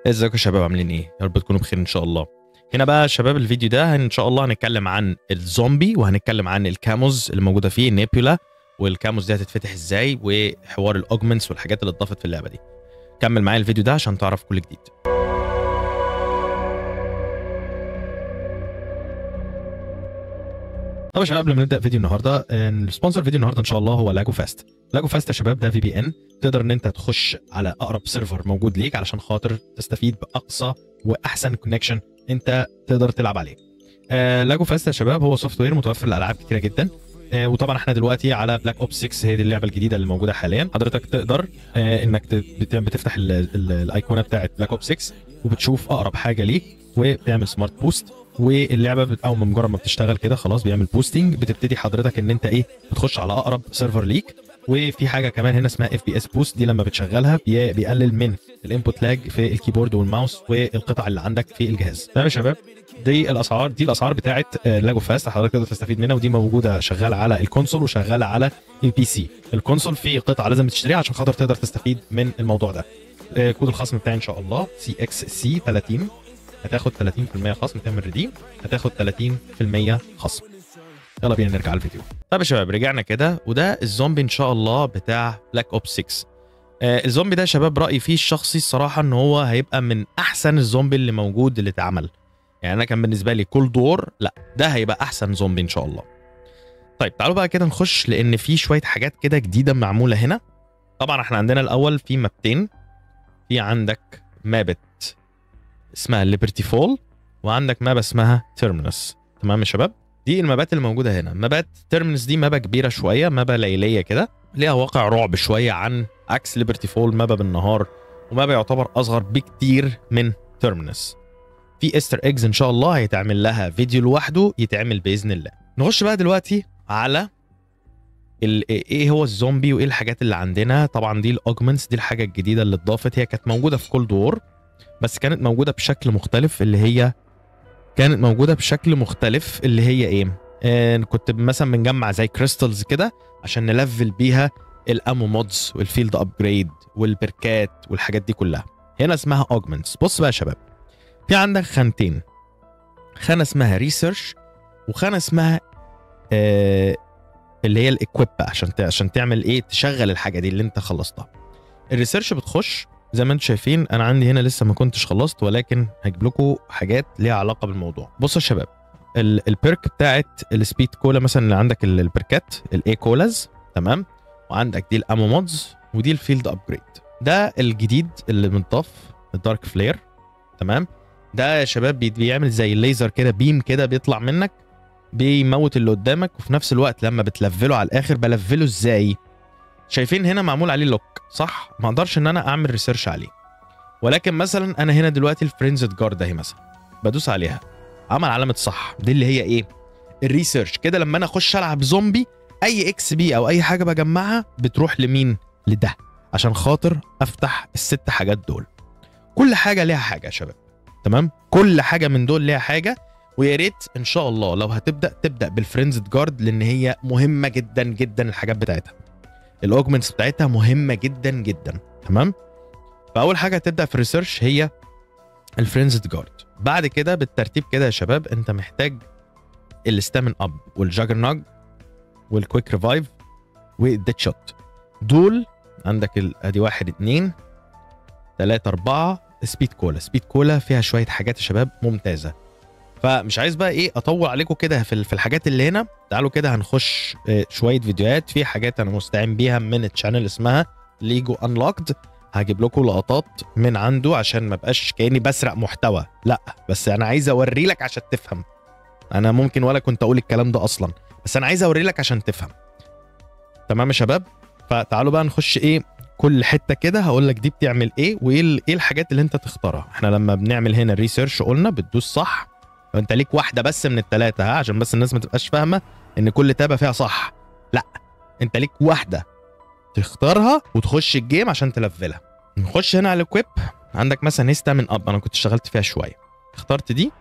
ازيكم يا شباب عاملين ايه؟ يا رب تكونوا بخير ان شاء الله. هنا بقى شباب الفيديو ده ان شاء الله هنتكلم عن الزومبي وهنتكلم عن الكاموز اللي موجوده فيه نيبيولا والكاموز دي هتتفتح ازاي وحوار الاوجمنتس والحاجات اللي اتضافت في اللعبه دي. كمل معايا الفيديو ده عشان تعرف كل جديد. طب يا شباب قبل ما نبدا فيديو النهارده السبونسر فيديو النهارده ان شاء الله هو لاجو فاست لاجو فاست يا شباب ده في بي ان تقدر ان انت تخش على اقرب سيرفر موجود ليك علشان خاطر تستفيد باقصى واحسن كونكشن انت تقدر تلعب عليه آه لاجو فاست يا شباب هو سوفت وير متوفر لالعاب كتيره جدا آه وطبعا احنا دلوقتي على بلاك اوب 6 هي دي اللعبه الجديده اللي موجوده حاليا حضرتك تقدر آه انك ت- بت- بتفتح ال- ال- الايقونه بتاعت بلاك اوب 6 وبتشوف اقرب حاجه ليك وبتعمل سمارت بوست واللعبه بت- اول ما مجرد ما بتشتغل كده خلاص بيعمل بوستنج بتبتدي حضرتك ان انت ايه بتخش على اقرب سيرفر ليك وفي حاجه كمان هنا اسمها اف بي اس بوست دي لما بتشغلها بي- بيقلل من الانبوت لاج في الكيبورد والماوس والقطع اللي عندك في الجهاز تمام يا شباب دي الاسعار دي الاسعار بتاعت آه، لاجو فاست حضرتك تقدر تستفيد منها ودي موجوده شغاله على الكونسول وشغاله على البي سي الكونسول فيه قطعه لازم تشتريها عشان خاطر تقدر تستفيد من الموضوع ده آه، كود الخصم بتاعي ان شاء الله سي اكس سي 30 هتاخد 30% خصم تعمل ريديم هتاخد 30% خصم يلا بينا نرجع الفيديو طيب يا شباب رجعنا كده وده الزومبي ان شاء الله بتاع بلاك اوب 6 آه الزومبي ده يا شباب رايي فيه الشخصي الصراحه ان هو هيبقى من احسن الزومبي اللي موجود اللي اتعمل يعني انا كان بالنسبه لي كول دور لا ده هيبقى احسن زومبي ان شاء الله طيب تعالوا بقى كده نخش لان في شويه حاجات كده جديده معموله هنا طبعا احنا عندنا الاول في مابتين في عندك مابت اسمها ليبرتي فول وعندك مابا اسمها تيرمينس تمام يا شباب دي المابات اللي موجوده هنا مابات تيرمينس دي مابا كبيره شويه مابا ليليه كده ليها واقع رعب شويه عن عكس ليبرتي فول مابا بالنهار ومابا يعتبر اصغر بكتير من تيرمينس في استر ايجز ان شاء الله هيتعمل لها فيديو لوحده يتعمل باذن الله نخش بقى دلوقتي على ال- ايه هو الزومبي وايه الحاجات اللي عندنا طبعا دي الاوجمنتس دي الحاجه الجديده اللي اتضافت هي كانت موجوده في كولد وور بس كانت موجوده بشكل مختلف اللي هي كانت موجوده بشكل مختلف اللي هي ايه آه كنت مثلا بنجمع زي كريستالز كده عشان نلفل بيها الامو مودز والفيلد ابجريد والبركات والحاجات دي كلها هنا اسمها اوجمنتس بص بقى يا شباب في عندك خانتين خانه اسمها ريسيرش وخانه اسمها آه اللي هي الاكويب عشان ت- عشان تعمل ايه تشغل الحاجه دي اللي انت خلصتها الريسيرش بتخش زي ما انتم شايفين انا عندي هنا لسه ما كنتش خلصت ولكن هجيب لكم حاجات ليها علاقه بالموضوع بصوا يا شباب ال- البيرك بتاعت السبيد كولا مثلا اللي عندك ال- البركات الاي كولاز تمام وعندك دي الامو مودز ودي الفيلد ابجريد ده الجديد اللي متضاف الدارك فلير تمام ده يا شباب بي- بيعمل زي الليزر كده بيم كده بيطلع منك بيموت اللي قدامك وفي نفس الوقت لما بتلفله على الاخر بلفله ازاي شايفين هنا معمول عليه لوك صح ما اقدرش ان انا اعمل ريسيرش عليه ولكن مثلا انا هنا دلوقتي الفرينزد جارد اهي مثلا بدوس عليها عمل علامه صح دي اللي هي ايه الريسيرش كده لما انا اخش العب زومبي اي اكس بي او اي حاجه بجمعها بتروح لمين لده عشان خاطر افتح الست حاجات دول كل حاجه ليها حاجه يا شباب تمام كل حاجه من دول ليها حاجه ويا ريت ان شاء الله لو هتبدا تبدا بالفرينزد جارد لان هي مهمه جدا جدا الحاجات بتاعتها الاوجمنتس بتاعتها مهمه جدا جدا تمام فاول حاجه هتبدا في الريسيرش هي الفرينزد جارد بعد كده بالترتيب كده يا شباب انت محتاج الستامن اب والجاجرنوج والكويك ريفايف والديت شوت دول عندك ال- ادي واحد اتنين تلاتة أربعة سبيد كولا سبيد كولا فيها شوية حاجات يا شباب ممتازة فمش عايز بقى ايه اطول عليكم كده في ال- في الحاجات اللي هنا تعالوا كده هنخش آه، شويه فيديوهات في حاجات انا مستعين بيها من التشانل اسمها ليجو انلوكد هجيب لكم لقطات من عنده عشان ما بقاش كاني بسرق محتوى لا بس انا عايز اوري لك عشان تفهم انا ممكن ولا كنت اقول الكلام ده اصلا بس انا عايز اوري لك عشان تفهم تمام يا شباب فتعالوا بقى نخش ايه كل حته كده هقول لك دي بتعمل ايه وايه ال- ايه الحاجات اللي انت تختارها احنا لما بنعمل هنا ريسيرش قلنا بتدوس صح انت ليك واحده بس من الثلاثه ها عشان بس الناس ما تبقاش فاهمه ان كل تابه فيها صح لا انت ليك واحده تختارها وتخش الجيم عشان تلفلها نخش هنا على الكويب عندك مثلا هيستا من اب انا كنت اشتغلت فيها شويه اخترت دي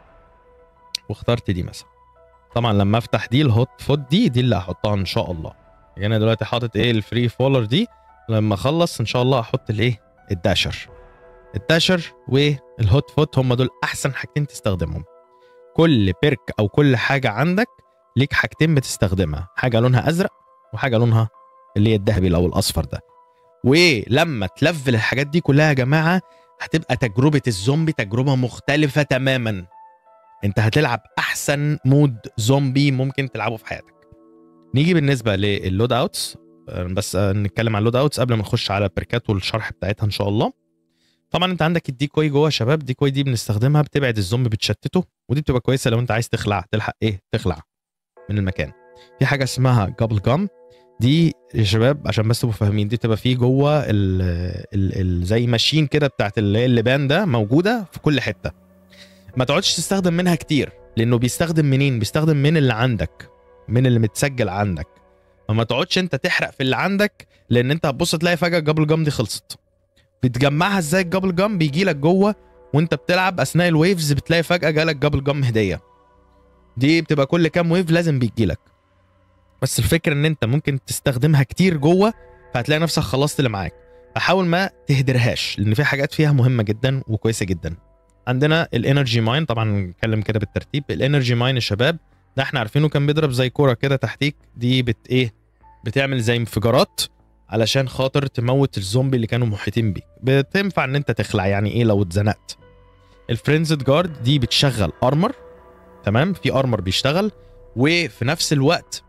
واخترت دي مثلا طبعا لما افتح دي الهوت فوت دي دي اللي هحطها ان شاء الله يعني انا دلوقتي حاطط ايه الفري فولر دي لما اخلص ان شاء الله هحط الايه الداشر التاشر والهوت فوت هم دول احسن حاجتين تستخدمهم كل بيرك او كل حاجه عندك ليك حاجتين بتستخدمها حاجه لونها ازرق وحاجه لونها اللي هي الذهبي او الاصفر ده ولما تلفل الحاجات دي كلها يا جماعه هتبقى تجربه الزومبي تجربه مختلفه تماما انت هتلعب احسن مود زومبي ممكن تلعبه في حياتك نيجي بالنسبه للود اوتس بس نتكلم عن اللود اوتس قبل ما نخش على البركات والشرح بتاعتها ان شاء الله طبعا انت عندك الديكوي جوه يا شباب الديكوي دي بنستخدمها بتبعد الزومبي بتشتته ودي بتبقى كويسه لو انت عايز تخلع تلحق ايه تخلع من المكان في حاجه اسمها جابل جام دي يا شباب عشان بس تبقوا فاهمين دي بتبقى فيه جوه ال ال ال زي ماشين كده بتاعت اللي هي اللبان ده موجوده في كل حته ما تقعدش تستخدم منها كتير لانه بيستخدم منين بيستخدم من اللي عندك من اللي متسجل عندك فما تقعدش انت تحرق في اللي عندك لان انت هتبص تلاقي فجاه الجبل جام دي خلصت بتجمعها ازاي الجبل جام بيجي لك جوه وانت بتلعب اثناء الويفز بتلاقي فجاه جالك جبل جام هديه دي بتبقى كل كام ويف لازم بيجي لك بس الفكره ان انت ممكن تستخدمها كتير جوه فهتلاقي نفسك خلصت اللي معاك فحاول ما تهدرهاش لان في حاجات فيها مهمه جدا وكويسه جدا عندنا الانرجي ماين طبعا نتكلم كده بالترتيب الانرجي ماين يا شباب ده احنا عارفينه كان بيضرب زي كوره كده تحتيك دي بت ايه بتعمل زي انفجارات علشان خاطر تموت الزومبي اللي كانوا محيطين بيك بتنفع ان انت تخلع يعني ايه لو اتزنقت الفرينزد جارد دي بتشغل ارمر تمام في ارمر بيشتغل وفي نفس الوقت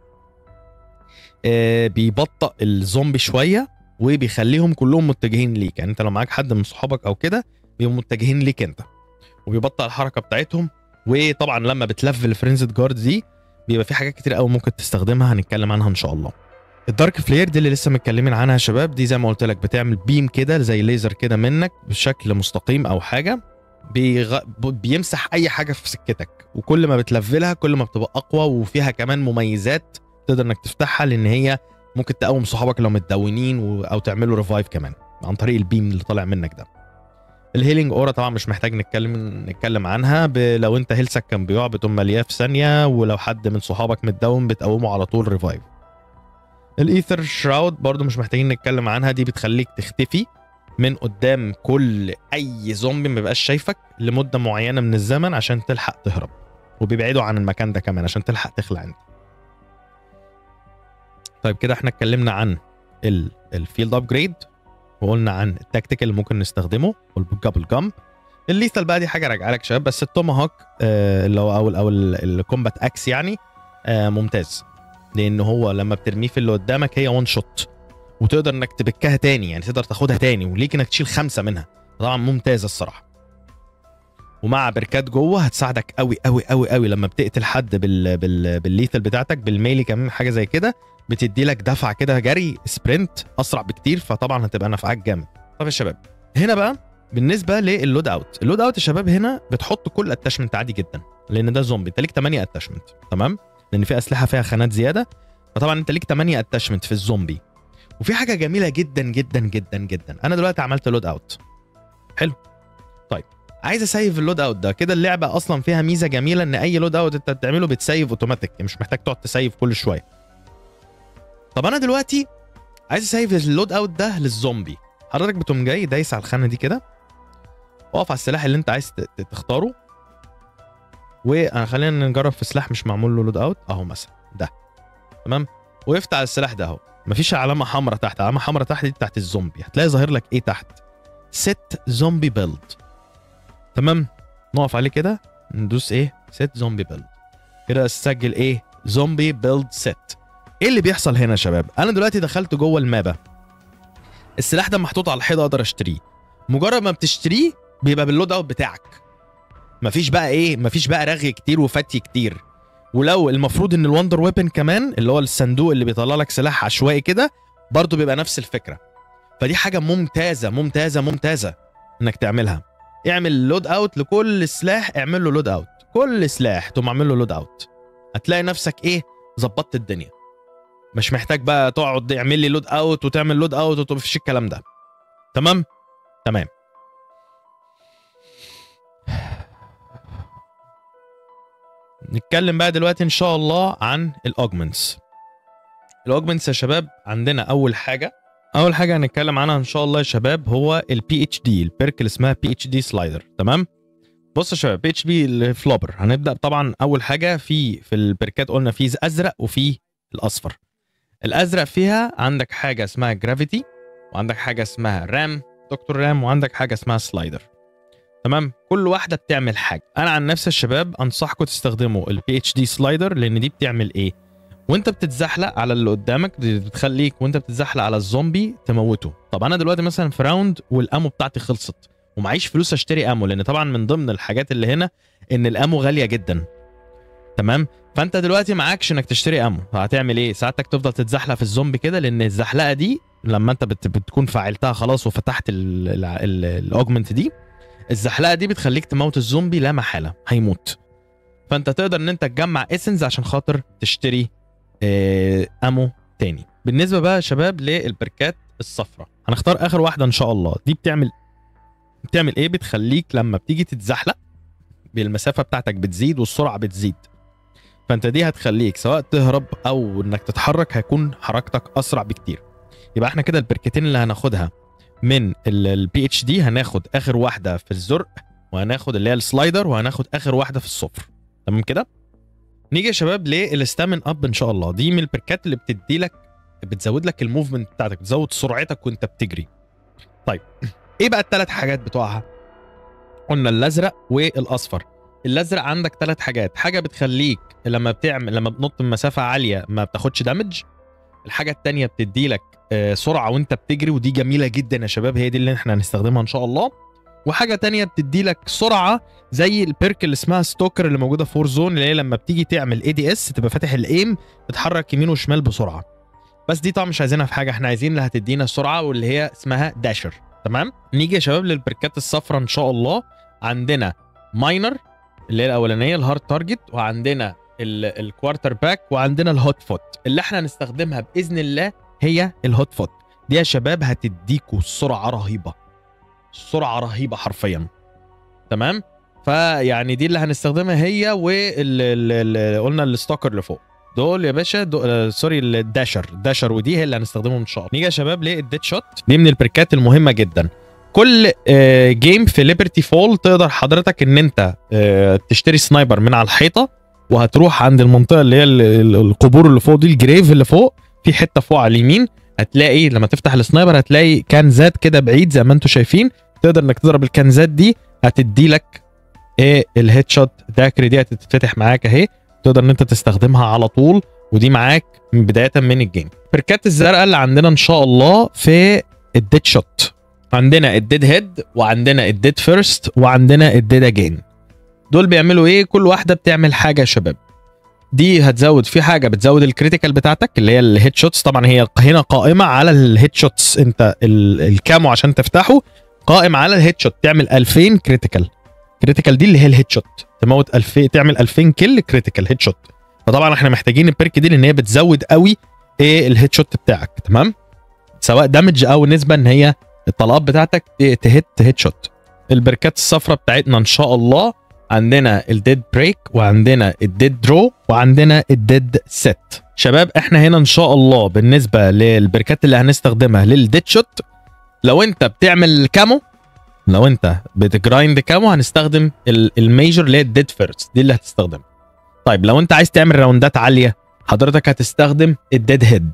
آه بيبطئ الزومبي شويه وبيخليهم كلهم متجهين ليك يعني انت لو معاك حد من صحابك او كده بيبقوا متجهين ليك انت وبيبطئ الحركه بتاعتهم وطبعا لما بتلفل الفرينزد جارد دي بيبقى في حاجات كتير قوي ممكن تستخدمها هنتكلم عنها ان شاء الله الدارك فلير دي اللي لسه متكلمين عنها يا شباب دي زي ما قلت لك بتعمل بيم كده زي ليزر كده منك بشكل مستقيم او حاجه بيغ... بيمسح اي حاجه في سكتك وكل ما بتلفلها كل ما بتبقى اقوى وفيها كمان مميزات تقدر انك تفتحها لان هي ممكن تقوم صحابك لو متدونين و... او تعملوا ريفايف كمان عن طريق البيم اللي طالع منك ده الهيلينج اورا طبعا مش محتاج نتكلم نتكلم عنها ب... لو انت هيلسك كان بيقع بتقوم ملياه في ثانيه ولو حد من صحابك متدون بتقومه على طول ريفايف الايثر شراود برضو مش محتاجين نتكلم عنها دي بتخليك تختفي من قدام كل اي زومبي ما بيبقاش شايفك لمده معينه من الزمن عشان تلحق تهرب وبيبعدوا عن المكان ده كمان عشان تلحق تخلع انت طيب كده احنا اتكلمنا عن الفيلد ابجريد وقلنا عن التكتيك اللي ممكن نستخدمه والجابل جام الليثال بقى دي حاجه راجعه لك شباب بس التوماهوك آه اللي هو او او الكومبات اكس يعني آه ممتاز لان هو لما بترميه في اللي قدامك هي وان شوت وتقدر انك تبكها تاني يعني تقدر تاخدها تاني وليك انك تشيل خمسه منها طبعا ممتازه الصراحه ومع بركات جوه هتساعدك قوي قوي قوي قوي لما بتقتل حد بال بال بالليثل بتاعتك بالميلي كمان حاجه زي كده بتدي لك دفعه كده جري سبرنت اسرع بكتير فطبعا هتبقى نافعاك جامد طب يا شباب هنا بقى بالنسبه للود اوت اللود اوت يا شباب هنا بتحط كل اتاشمنت عادي جدا لان ده زومبي انت ليك 8 اتاشمنت تمام لان في اسلحه فيها خانات زياده فطبعا انت ليك 8 اتاشمنت في الزومبي وفي حاجه جميله جدا جدا جدا جدا انا دلوقتي عملت لود اوت حلو طيب عايز اسيف اللود اوت ده كده اللعبه اصلا فيها ميزه جميله ان اي لود اوت انت بتعمله بتسيف اوتوماتيك مش محتاج تقعد تسيف كل شويه طب انا دلوقتي عايز اسيف اللود اوت ده للزومبي حضرتك بتقوم جاي دايس على الخانه دي كده اقف على السلاح اللي انت عايز تختاره وانا خلينا نجرب في سلاح مش معمول له لود اوت اهو مثلا ده تمام وقفت على السلاح ده اهو مفيش علامه حمراء تحت علامه حمراء تحت دي بتاعت الزومبي هتلاقي ظاهر لك ايه تحت ست زومبي بيلد تمام نقف عليه كده ندوس ايه ست زومبي بيلد كده اسجل ايه زومبي بيلد ست ايه اللي بيحصل هنا يا شباب انا دلوقتي دخلت جوه المابا السلاح ده محطوط على الحيطه اقدر اشتريه مجرد ما بتشتريه بيبقى باللود اوت بتاعك مفيش بقى ايه مفيش بقى رغي كتير وفتي كتير ولو المفروض ان الوندر ويبن كمان اللي هو الصندوق اللي بيطلع لك سلاح عشوائي كده برضه بيبقى نفس الفكره فدي حاجه ممتازه ممتازه ممتازه انك تعملها اعمل لود اوت لكل سلاح اعمل له لود اوت كل سلاح تقوم عامل له لود اوت هتلاقي نفسك ايه ظبطت الدنيا مش محتاج بقى تقعد اعمل لي لود اوت وتعمل لود اوت ومفيش الكلام ده تمام تمام نتكلم بقى دلوقتي ان شاء الله عن الاوجمنتس الاوجمنتس يا شباب عندنا اول حاجه اللي هي الفيلد ابجريد اول حاجه هنتكلم عنها ان شاء الله يا شباب هو البي اتش دي البيرك اللي اسمها بي اتش دي سلايدر تمام بص يا شباب بي اتش بي الفلوبر هنبدا طبعا اول حاجه في في البركات قلنا في ازرق وفي الاصفر الازرق فيها عندك حاجه اسمها جرافيتي وعندك حاجه اسمها رام دكتور رام وعندك حاجه اسمها سلايدر تمام كل واحده بتعمل حاجه انا عن نفسي الشباب انصحكم تستخدموا البي اتش دي سلايدر لان دي بتعمل ايه وانت بتتزحلق على اللي قدامك دي بتخليك وانت بتتزحلق على الزومبي تموته طب انا دلوقتي مثلا في راوند والامو بتاعتي خلصت ومعيش فلوس اشتري امو لان طبعا من ضمن الحاجات اللي هنا ان الامو غاليه جدا تمام فانت دلوقتي معكش انك تشتري امو هتعمل ايه ساعتك تفضل تتزحلق في الزومبي كده لان الزحلقه دي لما انت بت بتكون فعلتها خلاص وفتحت الاوجمنت دي الزحلقه دي بتخليك تموت الزومبي لا محاله هيموت فانت تقدر ان انت تجمع اسنز عشان خاطر تشتري آه، امو تاني بالنسبه بقى يا شباب للبركات الصفراء هنختار اخر واحده ان شاء الله دي بتعمل بتعمل ايه بتخليك لما بتيجي تتزحلق بالمسافه بتاعتك بتزيد والسرعه بتزيد فانت دي هتخليك سواء تهرب او انك تتحرك هيكون حركتك اسرع بكتير يبقى احنا كده البركتين اللي هناخدها من البي اتش دي هناخد اخر واحده في الزرق وهناخد اللي هي السلايدر وهناخد اخر واحده في الصفر تمام كده نيجي يا شباب للستامن اب ان شاء الله دي من البركات اللي بتدي لك بتزود لك الموفمنت بتاعتك بتزود سرعتك وانت بتجري طيب ايه بقى الثلاث حاجات بتوعها قلنا الازرق والاصفر الازرق عندك ثلاث حاجات حاجه بتخليك لما بتعمل لما بتنط من مسافه عاليه ما بتاخدش دامج الحاجه الثانيه بتدي لك آه، سرعه وانت بتجري ودي جميله جدا يا شباب هي دي اللي احنا هنستخدمها ان شاء الله وحاجه تانية بتدي لك سرعه زي البيرك اللي اسمها ستوكر اللي موجوده في زون اللي هي لما بتيجي تعمل اي دي اس تبقى فاتح الايم تتحرك يمين وشمال بسرعه بس دي طبعا مش عايزينها في حاجه احنا عايزين اللي هتدينا السرعه واللي هي اسمها داشر تمام نيجي يا شباب للبركات الصفراء ان شاء الله عندنا ماينر اللي هي الاولانيه الهارد تارجت وعندنا الكوارتر باك وعندنا الهوت فوت اللي احنا هنستخدمها باذن الله هي الهوت فوت دي يا شباب هتديكوا سرعه رهيبه سرعه رهيبه حرفيا تمام فيعني دي اللي هنستخدمها هي وال قلنا الستوكر اللي فوق دول يا باشا دول آه، سوري الداشر داشر ودي هي اللي هنستخدمهم ان شاء الله نيجي يا شباب للديد شوت دي من البريكات المهمه جدا كل آه، جيم في ليبرتي فول تقدر حضرتك ان انت آه، تشتري سنايبر من على الحيطه وهتروح عند المنطقه اللي هي ال- ال- القبور اللي فوق دي الجريف اللي فوق في حته فوق على اليمين هتلاقي لما تفتح السنايبر هتلاقي كنزات كده بعيد زي ما انتم شايفين تقدر انك تضرب الكنزات دي هتدي لك ايه الهيد شوت داكري دي هتتفتح معاك اهي تقدر ان انت تستخدمها على طول ودي معاك من بدايه من الجيم البركات الزرقاء اللي عندنا ان شاء الله في الديد شوت عندنا الديد هيد وعندنا الديد فيرست وعندنا الديد اجين دول بيعملوا ايه كل واحده بتعمل حاجه يا شباب دي هتزود في حاجه بتزود الكريتيكال بتاعتك اللي هي الهيد شوتس طبعا هي هنا قائمه على الهيد شوتس انت ال- الكامو عشان تفتحه قائم على الهيد شوت تعمل 2000 كريتيكال كريتيكال دي اللي هي الهيد شوت تموت 2000 تعمل 2000 كل كريتيكال هيد شوت فطبعا احنا محتاجين البيرك دي لان هي بتزود قوي ايه الهيد شوت بتاعك تمام سواء دامج او نسبه ان هي الطلقات بتاعتك ت- تهت هيد شوت البركات الصفراء بتاعتنا ان شاء الله عندنا الديد بريك وعندنا الديد درو وعندنا الديد سيت شباب احنا هنا ان شاء الله بالنسبه للبركات اللي هنستخدمها للديد شوت لو انت بتعمل كامو لو انت بتجرايند كامو هنستخدم ال- الميجور اللي هي الديد فيرست دي اللي هتستخدمها طيب لو انت عايز تعمل راوندات عاليه حضرتك هتستخدم الديد هيد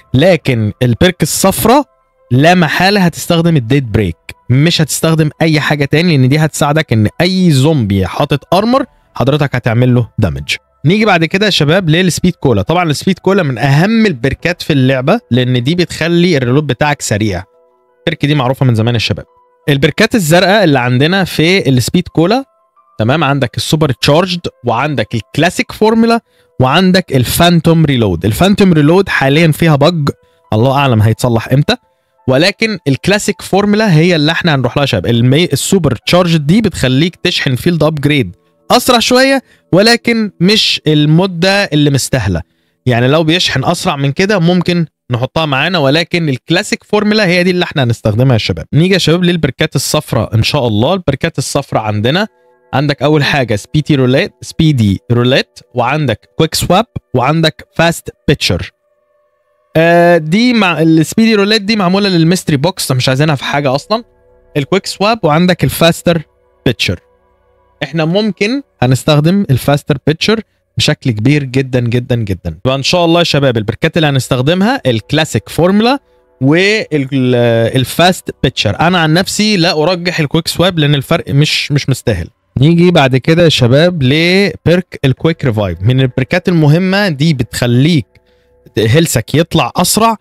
لكن البيرك الصفراء لا محاله هتستخدم الديد بريك مش هتستخدم اي حاجه تاني لان دي هتساعدك ان اي زومبي حاطط ارمر حضرتك هتعمل له دامج نيجي بعد كده يا شباب للسبيد كولا طبعا السبيد كولا من اهم البركات في اللعبه لان دي بتخلي الريلود بتاعك سريع البرك دي معروفه من زمان يا شباب البركات الزرقاء اللي عندنا في السبيد كولا تمام عندك السوبر تشارجد وعندك الكلاسيك فورمولا وعندك الفانتوم ريلود الفانتوم ريلود حاليا فيها بج الله اعلم هيتصلح امتى ولكن الكلاسيك فورمولا هي اللي احنا هنروح لها يا شباب المي... السوبر تشارجد دي بتخليك تشحن فيلد ابجريد اسرع شويه ولكن مش المده اللي مستاهله يعني لو بيشحن اسرع من كده ممكن نحطها معانا ولكن الكلاسيك فورمولا هي دي اللي احنا هنستخدمها يا شباب نيجي يا شباب للبركات الصفراء ان شاء الله البركات الصفراء عندنا عندك اول حاجه سبيدي روليت سبيدي روليت وعندك كويك سواب وعندك فاست بيتشر آه دي مع السبيدي رولات دي معموله للميستري بوكس مش عايزينها في حاجه اصلا الكويك سواب وعندك الفاستر بيتشر احنا ممكن هنستخدم الفاستر بيتشر بشكل كبير جدا جدا جدا فان شاء الله يا شباب البركات اللي هنستخدمها الكلاسيك فورمولا والفاست بيتشر انا عن نفسي لا ارجح الكويك سواب لان الفرق مش مش مستاهل نيجي بعد كده يا شباب لبيرك الكويك ريفايف من البركات المهمه دي بتخليك هيلسك يطلع اسرع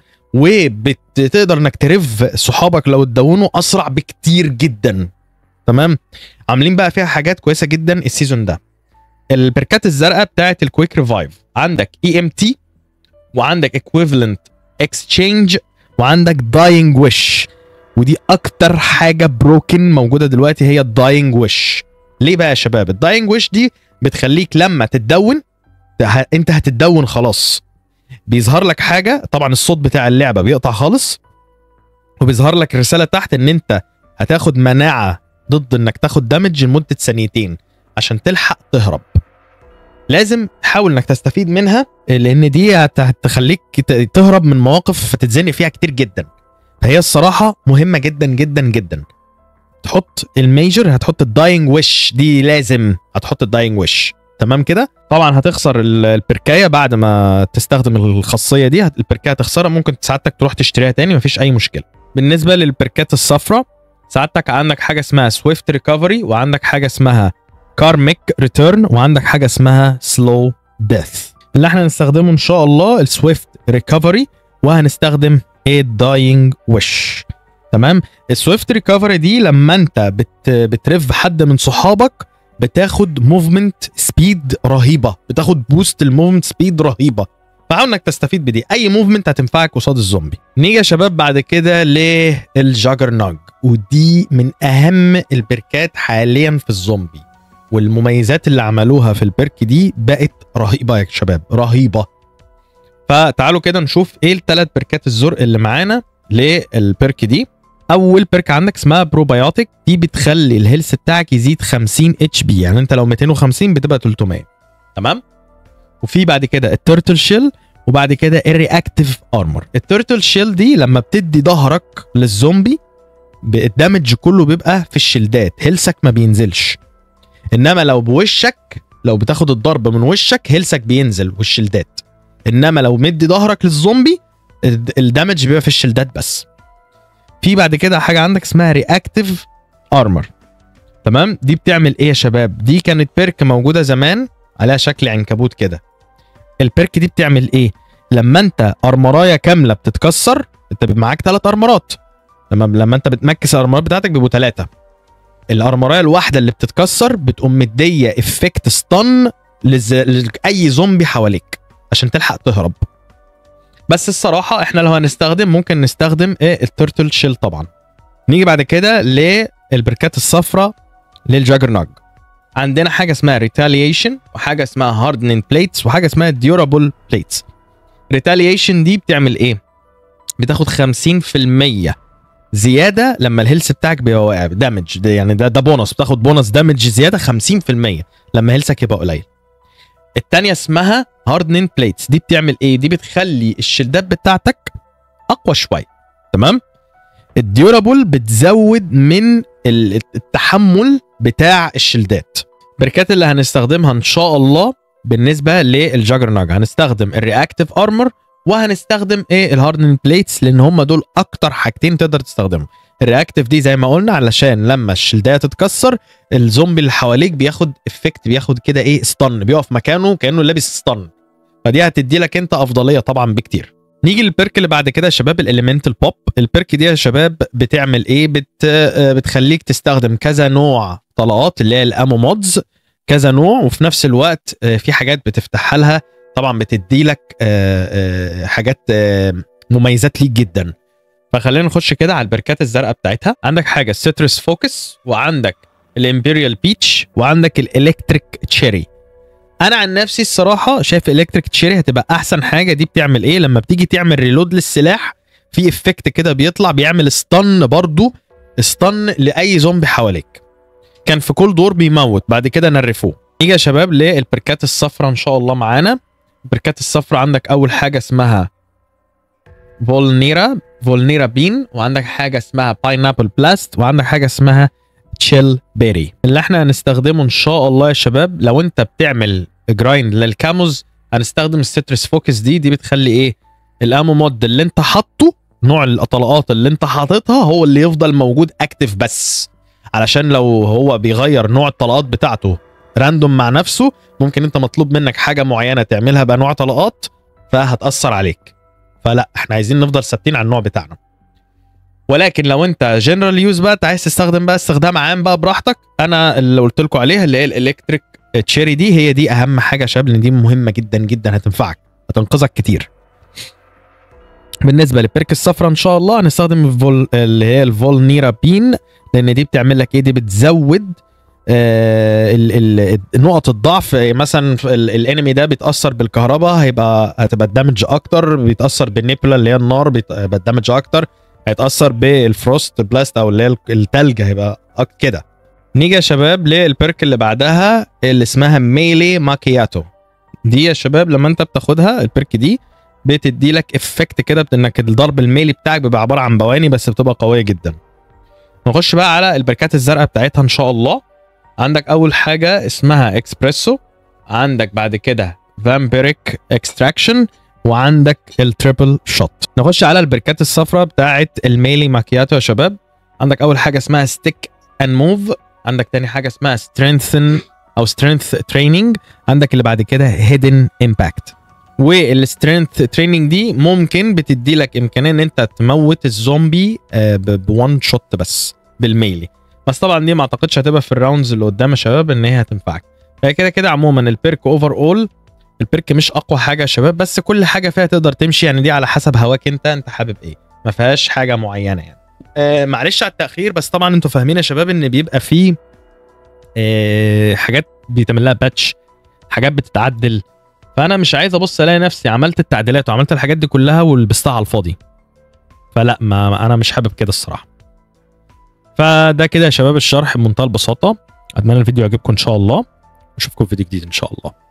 وبتقدر انك ترف صحابك لو اتدونوا اسرع بكتير جدا تمام عاملين بقى فيها حاجات كويسه جدا السيزون ده البركات الزرقاء بتاعت الكويك ريفايف عندك اي ام تي وعندك ايكويفالنت اكسشينج وعندك داينج ويش ودي اكتر حاجه بروكن موجوده دلوقتي هي الداينج ويش ليه بقى يا شباب الداينج ويش دي بتخليك لما تتدون ه- انت هتتدون خلاص بيظهر لك حاجه طبعا الصوت بتاع اللعبه بيقطع خالص وبيظهر لك رساله تحت ان انت هتاخد مناعه ضد انك تاخد دامج لمده ثانيتين عشان تلحق تهرب لازم تحاول انك تستفيد منها لان دي هت- هتخليك ت- تهرب من مواقف فتتزنق فيها كتير جدا فهي الصراحه مهمه جدا جدا جدا تحط الميجر هتحط الداينج ويش دي لازم هتحط الداينج ويش تمام كده طبعا هتخسر ال- البركايه بعد ما تستخدم الخاصيه دي هت- البركايه هتخسرها ممكن سعادتك تروح تشتريها تاني مفيش اي مشكله بالنسبه للبركات الصفراء سعادتك عندك حاجه اسمها سويفت ريكفري وعندك حاجه اسمها كارميك ريتيرن وعندك حاجه اسمها سلو ديث اللي احنا هنستخدمه ان شاء الله السويفت ريكفري وهنستخدم الداينج ويش تمام السويفت ريكفري دي لما انت بت بترف حد من صحابك بتاخد موفمنت سبيد رهيبه بتاخد بوست الموفمنت سبيد رهيبه فحاول انك تستفيد بدي اي موفمنت هتنفعك قصاد الزومبي نيجي يا شباب بعد كده للجاجرنوج ودي من اهم البركات حاليا في الزومبي والمميزات اللي عملوها في البرك دي بقت رهيبه يا شباب رهيبه فتعالوا كده نشوف ايه الثلاث بركات الزرق اللي معانا للبرك دي اول بيرك عندك اسمها بروبايوتيك دي بتخلي الهيلث بتاعك يزيد 50 اتش بي يعني انت لو 250 بتبقى 300 تمام وفي بعد كده التيرتل شيل وبعد كده الرياكتيف ارمور التيرتل شيل دي لما بتدي ظهرك للزومبي ب- الدمج كله بيبقى في الشيلدات هيلثك ما بينزلش انما لو بوشك لو بتاخد الضرب من وشك هيلثك بينزل والشيلدات انما لو مدي ظهرك للزومبي الد- الدمج بيبقى في الشيلدات بس في بعد كده حاجه عندك اسمها رياكتيف ارمر تمام دي بتعمل ايه يا شباب دي كانت بيرك موجوده زمان عليها شكل عنكبوت كده البيرك دي بتعمل ايه لما انت ارمرايه كامله بتتكسر انت بيبقى معاك ثلاث ارمرات لما لما انت بتمكس الارمرات بتاعتك بيبقوا ثلاثه الارمرايه الواحده اللي بتتكسر بتقوم مديه افكت ستان لز... لاي زومبي حواليك عشان تلحق تهرب بس الصراحه احنا لو هنستخدم ممكن نستخدم ايه التورتل شيل طبعا نيجي بعد كده للبركات الصفراء للجاجرنوج عندنا حاجه اسمها ريتاليشن وحاجه اسمها هاردنين بليتس وحاجه اسمها ديورابل بليتس ريتاليشن دي بتعمل ايه بتاخد 50% زياده لما الهيلث بتاعك بيبقى واقع دامج ده يعني ده ده بونص بتاخد بونص دامج زياده 50% لما هيلثك يبقى قليل التانية اسمها هاردنين بليتس دي بتعمل ايه دي بتخلي الشلدات بتاعتك اقوى شويه تمام الديورابل بتزود من ال- التحمل بتاع الشلدات البركات اللي هنستخدمها ان شاء الله بالنسبه للجاجرناج هنستخدم الرياكتيف ارمور وهنستخدم ايه الهاردن بليتس لان هم دول اكتر حاجتين تقدر تستخدمهم الرياكتيف دي زي ما قلنا علشان لما الشلدايه تتكسر الزومبي اللي حواليك بياخد افكت بياخد كده ايه ستان بيقف مكانه كانه لابس ستان فدي هتدي لك انت افضليه طبعا بكتير نيجي للبرك اللي بعد كده يا شباب الاليمنتال بوب البرك دي يا شباب بتعمل ايه بت آه، بتخليك تستخدم كذا نوع طلقات اللي هي الامو مودز كذا نوع وفي نفس الوقت آه، في حاجات بتفتحها لها طبعا بتدي لك آه، آه، حاجات آه، مميزات ليك جدا فخلينا نخش كده على البركات الزرقاء بتاعتها عندك حاجه السيترس فوكس وعندك الامبيريال بيتش وعندك الالكتريك تشيري انا عن نفسي الصراحه شايف الكتريك تشيري هتبقى احسن حاجه دي بتعمل ايه لما بتيجي تعمل ريلود للسلاح في افكت كده بيطلع بيعمل ستان برضو ستان لاي زومبي حواليك كان في كل دور بيموت بعد كده نرفوه نيجي يا شباب للبركات الصفراء ان شاء الله معانا البركات الصفراء عندك اول حاجه اسمها فولنيرا فولنيرا بين وعندك حاجه اسمها باينابل بلاست وعندك حاجه اسمها تشيل بيري اللي احنا هنستخدمه ان شاء الله يا شباب لو انت بتعمل جرايند للكاموز هنستخدم السترس فوكس دي دي بتخلي ايه الامو مود اللي انت حاطه نوع الطلقات اللي انت حاططها هو اللي يفضل موجود اكتف بس علشان لو هو بيغير نوع الطلقات بتاعته راندوم مع نفسه ممكن انت مطلوب منك حاجه معينه تعملها بانواع طلقات فهتاثر عليك فلا احنا عايزين نفضل ثابتين على النوع بتاعنا ولكن لو انت جنرال يوز بقى انت عايز تستخدم بقى استخدام عام بقى براحتك انا اللي قلت لكم عليها اللي هي الالكتريك تشيري دي هي دي اهم حاجه يا شباب لان دي مهمه جدا جدا هتنفعك هتنقذك كتير بالنسبه للبرك الصفراء ان شاء الله هنستخدم الفول اللي هي الفولنيرا بين لان دي بتعمل لك ايه دي بتزود آه ال ال نقط الضعف مثلا الانمي ده بيتاثر بالكهرباء هيبقى هتبقى الدمج اكتر بيتاثر بالنيبولا اللي هي النار بيبقى الدمج اكتر هيتاثر بالفروست بلاست او اللي هي التلج هيبقى كده نيجي يا شباب للبرك اللي بعدها اللي اسمها ميلي ماكياتو دي يا شباب لما انت بتاخدها البرك دي بتدي لك افكت كده انك الضرب الميلي بتاعك بيبقى عباره عن بواني بس بتبقى قويه جدا نخش بقى على البركات الزرقاء بتاعتها ان شاء الله عندك اول حاجه اسمها اكسبريسو عندك بعد كده فامبيريك اكستراكشن وعندك التريبل شوت نخش على البركات الصفراء بتاعت الميلي ماكياتو يا شباب عندك اول حاجه اسمها ستيك اند موف عندك تاني حاجه اسمها سترينثن او سترينث تريننج عندك اللي بعد كده هيدن امباكت والسترينث تريننج دي ممكن بتدي لك امكانيه ان انت تموت الزومبي بوان شوت بس بالميلي بس طبعا دي ما اعتقدش هتبقى في الراوندز اللي قدام يا شباب ان هي هتنفعك فهي كده كده عموما البيرك اوفر اول البيرك مش اقوى حاجه يا شباب بس كل حاجه فيها تقدر تمشي يعني دي على حسب هواك انت انت حابب ايه ما فيهاش حاجه معينه يعني آه معلش على التاخير بس طبعا انتوا فاهمين يا شباب ان بيبقى فيه آه حاجات بيتعمل لها باتش حاجات بتتعدل فانا مش عايز ابص الاقي نفسي عملت التعديلات وعملت الحاجات دي كلها ولبستها على الفاضي فلا ما انا مش حابب كده الصراحه فده كده يا شباب الشرح بمنتهى البساطه اتمنى الفيديو يعجبكم ان شاء الله اشوفكم في فيديو جديد ان شاء الله